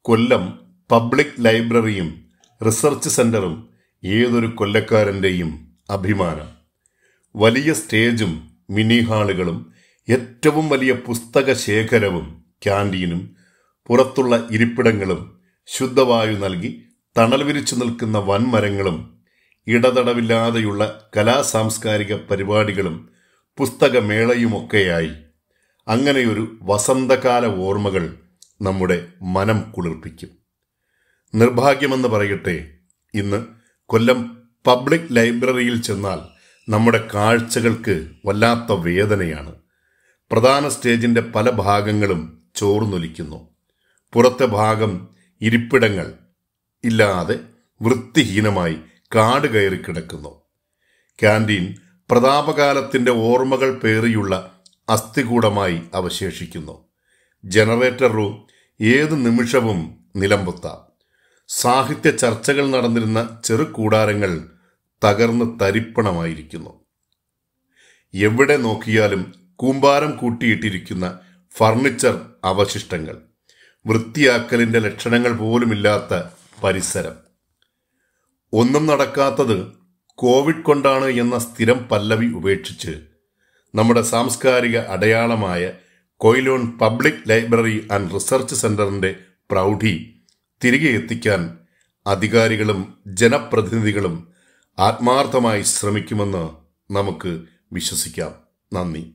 കൊല്ലം public ലൈബ്രറിയും research സെന്ററും ഏതൊരു കൊല്ലക്കാരൻ്റെയും അഭിമാനം വലിയ സ്റ്റേജും മിനി ഹാളുകളും ഏറ്റവും വലിയ പുസ്തക ശേഖരവും ക്യാൻറ്റീനും പുറത്തുള്ള ഇരിപ്പിടങ്ങളും ശുദ്ധവായു നൽകി തണൽ വിരിച്ചു നിൽക്കുന്ന വൻമരങ്ങളും ഇടതടവില്ലാതെയുള്ള കലാസാംസ്കാരിക പരിപാടികളും പുസ്തകമേളയുമൊക്കെയായി അങ്ങനെയൊരു വസന്തകാല ഓർമ്മകൾ നമ്മുടെ മനം കുളിർപ്പിക്കും നിർഭാഗ്യമെന്ന് പറയട്ടെ ഇന്ന് കൊല്ലം പബ്ലിക് ലൈബ്രറിയിൽ ചെന്നാൽ നമ്മുടെ കാഴ്ചകൾക്ക് വല്ലാത്ത വേദനയാണ് പ്രധാന സ്റ്റേജിന്റെ പല ഭാഗങ്ങളും ചോർന്നൊലിക്കുന്നു പുറത്തെ ഭാഗം ഇരിപ്പിടങ്ങൾ ഇല്ലാതെ വൃത്തിഹീനമായി കാട് കയറി കിടക്കുന്നു ക്യാൻറ്റീൻ പ്രതാപകാലത്തിന്റെ ഓർമ്മകൾ പേറിയുള്ള അസ്ഥികൂടമായി അവശേഷിക്കുന്നു ജനറേറ്റർ റൂം ഏത് നിമിഷവും നിലമ്പൊത്താം സാഹിത്യ ചർച്ചകൾ നടന്നിരുന്ന ചെറു കൂടാരങ്ങൾ തകർന്ന് തരിപ്പണമായിരിക്കുന്നു എവിടെ നോക്കിയാലും കൂമ്പാരം കൂട്ടിയിട്ടിരിക്കുന്ന ഫർണിച്ചർ അവശിഷ്ടങ്ങൾ വൃത്തിയാക്കലിന്റെ ലക്ഷണങ്ങൾ പോലുമില്ലാത്ത പരിസരം ഒന്നും നടക്കാത്തത് കോവിഡ് കൊണ്ടാണ് എന്ന സ്ഥിരം പല്ലവി ഉപേക്ഷിച്ച് നമ്മുടെ സാംസ്കാരിക അടയാളമായ Quilon public library and research സെന്ററിന്റെ പ്രൗഢി തിരികെ എത്തിക്കാൻ അധികാരികളും ജനപ്രതിനിധികളും ആത്മാർത്ഥമായി ശ്രമിക്കുമെന്ന് നമുക്ക് വിശ്വസിക്കാം നന്ദി